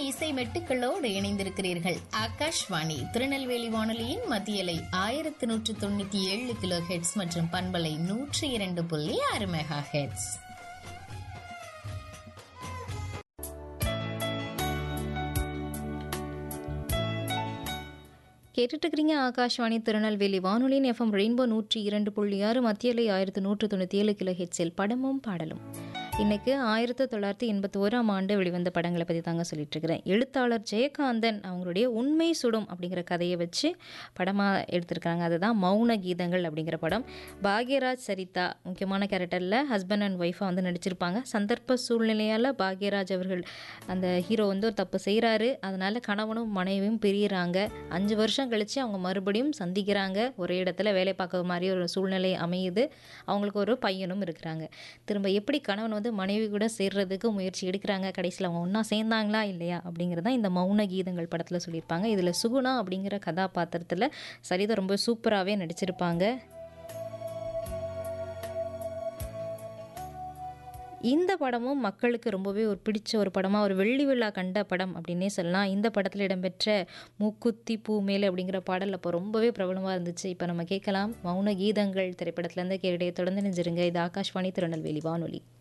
இசை மெட்டுக்களோடு இணைந்திருக்கிறீர்கள் ஆகாஷ்வாணி திருநெல்வேலி வானொலியின் மத்தியலை ஆயிரத்து நூற்று தொண்ணூத்தி ஏழு கிலோ ஹெட்ஸ் மற்றும் பண்பலை நூற்றி இரண்டு புள்ளி ஆறு மெகா ஹெட்ஸ் கேட்டுட்டு இருக்கிறீங்க ஆகாஷ்வாணி திருநெல்வேலி வானொலியின் எஃப்எம் ரெயின்போ நூற்றி இரண்டு புள்ளி ஆறு மத்தியலை ஆயிரத்து நூற்று தொண்ணூற்றி ஏழு கிலோ ஹெட்ஸில் படமும் பாடலும் இன்னைக்கு ஆயிரத்தி தொள்ளாயிரத்தி எண்பத்தி ஓராம் ஆண்டு வெளிவந்த படங்களை பற்றி தாங்க சொல்லிட்டு இருக்கிறேன் எழுத்தாளர் ஜெயகாந்தன் அவங்களுடைய உண்மை சுடும் அப்படிங்கிற கதையை வச்சு படமாக எடுத்திருக்காங்க அதுதான் மௌன கீதங்கள் அப்படிங்கிற படம் பாக்யராஜ் சரிதா முக்கியமான கேரக்டரில் ஹஸ்பண்ட் அண்ட் ஒய்ஃபாக வந்து நடிச்சிருப்பாங்க சந்தர்ப்ப சூழ்நிலையால் பாக்யராஜ் அவர்கள் அந்த ஹீரோ வந்து ஒரு தப்பு செய்கிறாரு அதனால் கணவனும் மனைவியும் பிரியிறாங்க அஞ்சு வருஷம் கழித்து அவங்க மறுபடியும் சந்திக்கிறாங்க ஒரே இடத்துல வேலை பார்க்க மாதிரி ஒரு சூழ்நிலை அமையுது அவங்களுக்கு ஒரு பையனும் இருக்கிறாங்க திரும்ப எப்படி கணவன் வந்து மனைவி கூட சேர்றதுக்கு முயற்சி எடுக்கிறாங்க கடைசியில் அவங்க ஒன்றா சேர்ந்தாங்களா இல்லையா அப்படிங்கிறதான் இந்த மௌன கீதங்கள் படத்தில் சொல்லியிருப்பாங்க இதில் சுகுணா அப்படிங்கிற கதாபாத்திரத்தில் சரிதா ரொம்ப சூப்பராகவே நடிச்சிருப்பாங்க இந்த படமும் மக்களுக்கு ரொம்பவே ஒரு பிடிச்ச ஒரு படமாக ஒரு வெள்ளி விழா கண்ட படம் அப்படின்னே சொல்லலாம் இந்த படத்தில் இடம்பெற்ற மூக்குத்தி பூ மேலே அப்படிங்கிற பாடல் அப்போ ரொம்பவே பிரபலமாக இருந்துச்சு இப்போ நம்ம கேட்கலாம் மௌன கீதங்கள் திரைப்படத்துலேருந்து கேடைய தொடர்ந்து நெஞ்சிருங்க இது ஆகாஷ்வாணி திருநெல்வேலி வானொலி